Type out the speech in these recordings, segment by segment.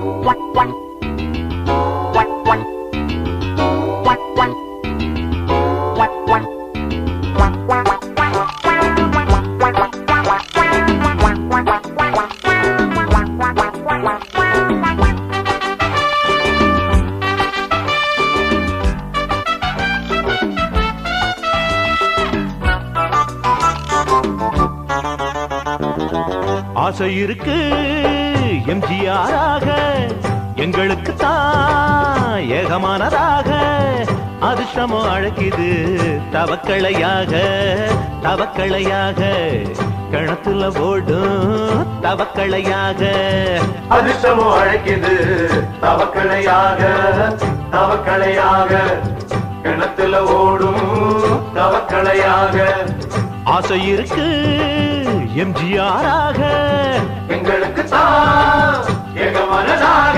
ஆசை இருக்கு எம்ஜிஆராக எங்களுக்கு தான் ஏகமானதாக அதிர்ஷ்டமோ அழைக்குது தவக்களையாக தவக்களையாக கிணத்துல ஓடும் தவக்களையாக அதிர்ஷ்டமோ அழைக்குது தவக்கலையாக தவக்கலையாக கிணத்துல ஓடும் தவக்கலையாக ஆசை இருக்கு எம்ஜிஆராக எங்களுக்கு தான் ஏகமனதாக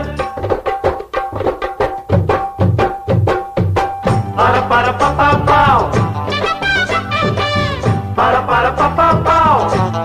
பர பர பப்பா பாவ் பர பர பப்பா பாவ்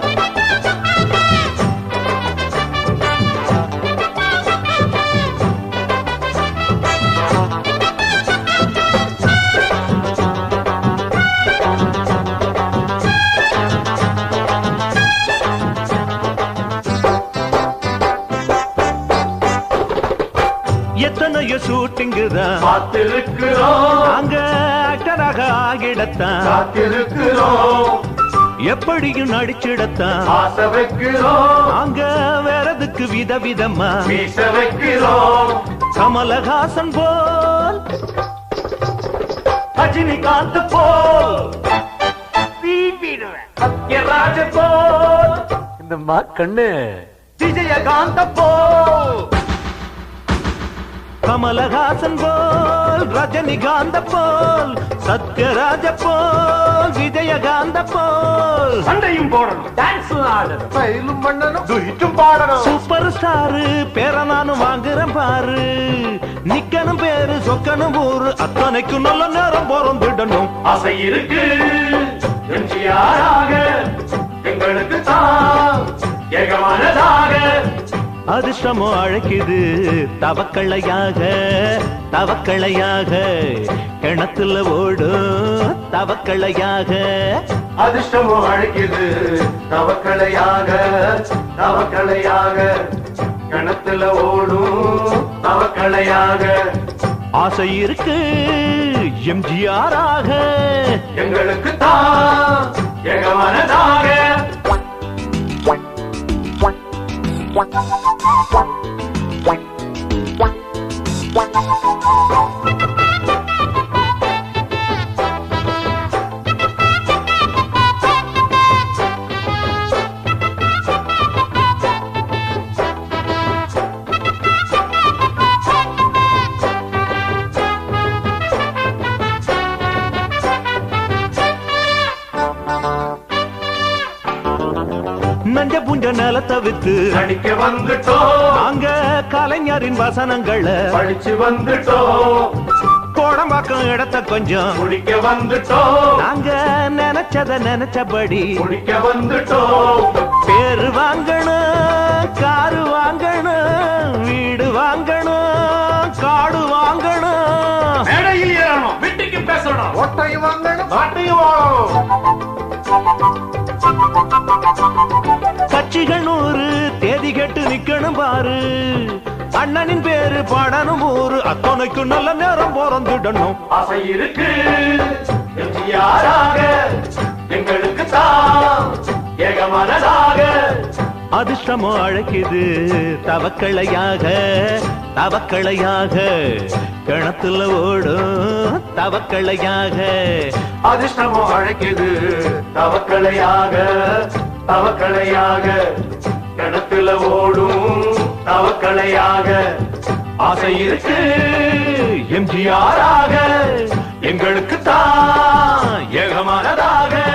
எத்தனையோ ஷூட்டிங்கு தான் காத்திருக்கிறோம் நாங்க ஆக்டராக ஆகிடத்தான் காத்திருக்கிறோம் எப்படியும் நடிச்சிடத்தான் ஆசை வைக்கிறோம் நாங்க வேறதுக்கு விதவிதமா வீச வைக்கிறோம் கமலஹாசன் போல் ரஜினிகாந்த் போல் சத்யராஜ போல் இந்த மா கண்ணு விஜயகாந்த போல் கமலஹாசன் போல் ரஜினிகாந்த போல் சத்யராஜ போல் விஜயகாந்த போல் சண்டையும் போடணும் டான்ஸ் ஆடணும் ஸ்டைலும் பண்ணணும் துயிட்டும் பாடணும் சூப்பர் ஸ்டாரு பேர நானும் வாங்குறேன் பாரு நிக்கணும் பேரு சொக்கணும் ஊரு அத்தனைக்கும் நல்ல நேரம் பிறந்துடணும் ஆசை இருக்கு எம்ஜிஆராக எங்களுக்கு தான் ஏகமானதாக அதிர்ஷ்டமோ அழைக்குது தவக்களையாக தவக்களையாக கிணத்துல ஓடும் தவக்களையாக அதிர்ஷ்டமோ அழைக்குது தவக்கலையாக தவக்கலையாக கிணத்துல ஓடும் தவக்கலையாக ஆசை இருக்கு எம்ஜிஆராக எங்களுக்கு தான் ஏகமனதாக நஞ்ச புஞ்ச நிலத்தை வித்து நடிக்க வந்துட்டோம் நாங்க கலைஞரின் வசனங்களை படிச்சு வந்துட்டோம் கோடம்பாக்கம் இடத்த கொஞ்சம் குடிக்க வந்துட்டோம் நாங்க நினைச்சத நினைச்சபடி குடிக்க வந்துட்டோம் பேரு வாங்கணும் காரு வாங்கணும் வீடு வாங்கணும் காடு வாங்கணும் மேடையில் ஏறணும் வீட்டுக்கு பேசணும் ஓட்டையும் வாங்கணும் பாட்டையும் வாழணும் கட்சிகள் நூறு தேதி கெட்டு நிக்கணும் பாரு அண்ணனின் பேரு பாடணும் ஊரு அத்தனைக்கும் நல்ல நேரம் பிறந்துடணும் ஆசை இருக்கு எம்ஜிஆராக எங்களுக்கு தான் ஏகமனதாக அதிர்ஷ்டமோ அழைக்குது தவக்களையாக தவக்களையாக கிணத்துல ஓடும் தவக்களையாக அதிர்ஷ்டமோ அழைக்குது தவக்கலையாக தவக்கலையாக கிணத்துல ஓடும் தவக்கலையாக ஆசை இருக்கு எம்ஜிஆராக எங்களுக்கு தான் ஏகமானதாக